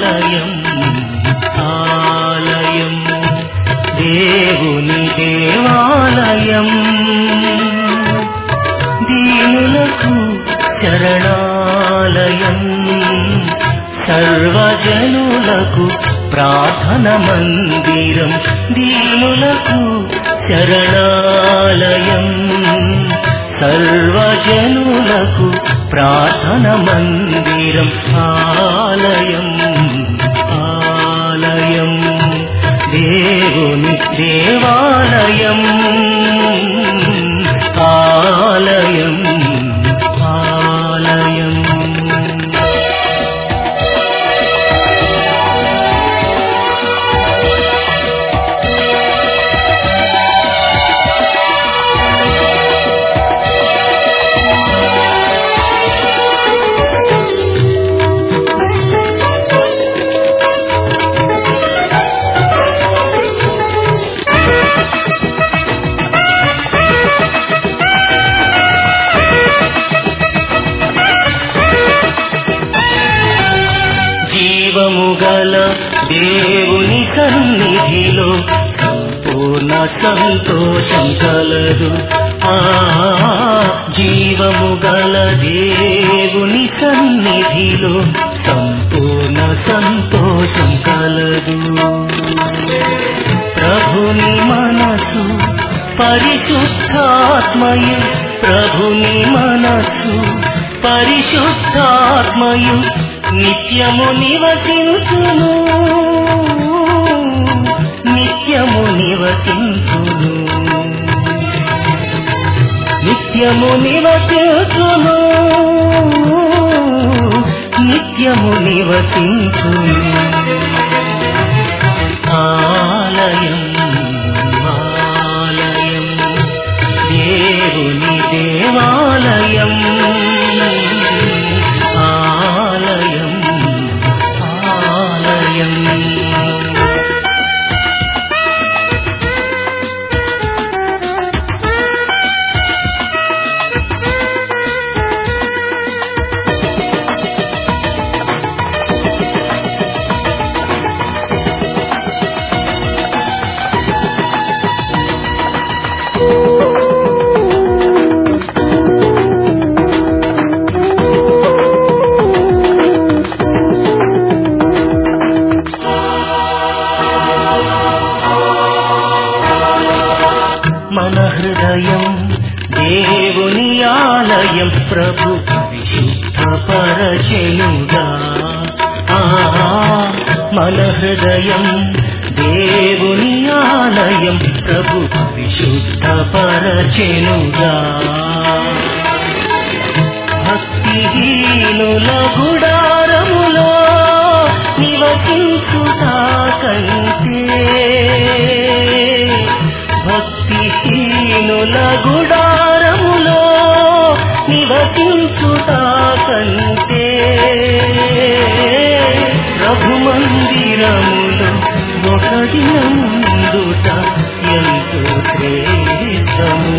ఆలయం ఆలయం దేవుని దేవాలయం దీనులకు శరణాలయం సర్వజనులకు ప్రార్థన మందిరం దీనులకు శరణాలయం సర్వజనులకు ప్రార్థన మందిరం ఆలయం ఆలయం దేవుని దేవాలయం ఆలయం ఆలయం జీవము గల దేవుని సన్నిధిలో సంపూర్ణ సంతోషం కలదు ఆ జీవము గల దేవుని సన్నిధిలో సంపూర్ణ సంతోషం కలదు ప్రభుని మనసు పరిశుద్ధాత్మయు ప్రభుని మనసు పరిశుద్ధాత్మయు నిత్యము నివసించును నిత్యము నివసించును నిత్యము నివసించును నిత్యము నివసించును ఆలయం ఆలయం దేవుని దేవాలయం ఆలయం ఆలయం మన హృదయం దేవుని ఆలయం ప్రభు విశుద్ధపరచెనుగా ఆ, మన హృదయం దేవుని ఆలయం ప్రభు విశుద్ధపరచెనుగా భక్తిహీనుల గుడారములో నివసించుట కంటే భక్తిహీనుల గుడారములో నివసించుట కంటే ప్రభు మందిరములో ఒక దినముందుట ఎంతో శ్రేష్టము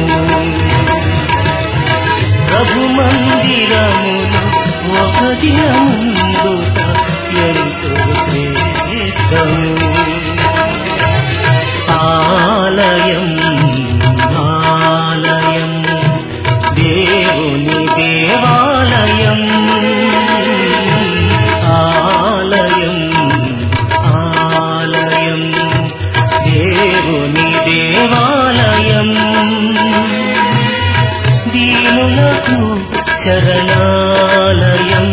ప్రభు మందిరములు ఒక దినముందుట ఎంతో శ్రేష్టము ఆలయం ఆలయం దేవుని దేవాలయం ఆలయం ఆలయం దేవుని దేవాలయం దీనులకు శరణాలయం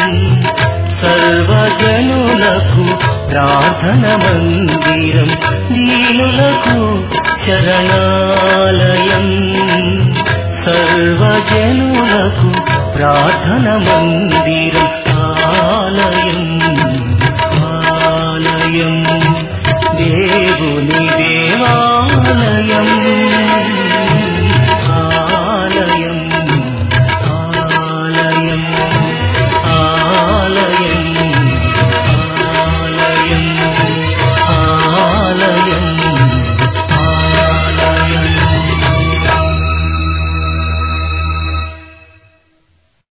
సర్వజనులకు ప్రార్థన మందిరం దీనులకు శరణాలయం సర్వజనులకు ప్రార్థన మందిరం ఆలయం ఆలయం దేవుని దేవాలయం